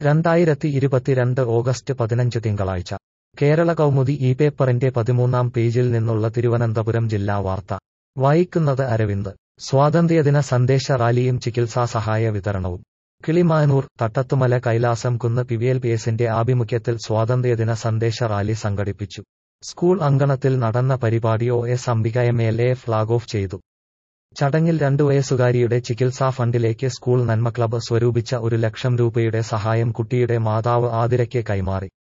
രണ്ടായിരത്തി ഇരുപത്തിരണ്ട് ഓഗസ്റ്റ് പതിനഞ്ച് തിങ്കളാഴ്ച കേരള കൗമുദി ഈ പേപ്പറിന്റെ പതിമൂന്നാം പേജിൽ നിന്നുള്ള തിരുവനന്തപുരം ജില്ലാ വാർത്ത വായിക്കുന്നത് അരവിന്ദ് സ്വാതന്ത്ര്യദിന സന്ദേശ റാലിയും ചികിത്സാ സഹായ വിതരണവും കിളിമാനൂർ തട്ടത്തുമല കൈലാസം കുന്ന് പിവിഎൽപിഎസിന്റെ ആഭിമുഖ്യത്തിൽ സ്വാതന്ത്ര്യദിന സന്ദേശ റാലി സംഘടിപ്പിച്ചു സ്കൂൾ അങ്കണത്തിൽ നടന്ന പരിപാടി O S Ambika M L A flag off ചെയ്തു ചടങ്ങിൽ രണ്ടു വയസ്സുകാരിയുടെ ചികിത്സാ ഫണ്ടിലേക്ക് സ്കൂൾ നന്മ ക്ലബ്ബ് സ്വരൂപിച്ച ഒരു ലക്ഷം രൂപയുടെ സഹായം കുട്ടിയുടെ മാതാവ് ആതിരയ്ക്ക് കൈമാറി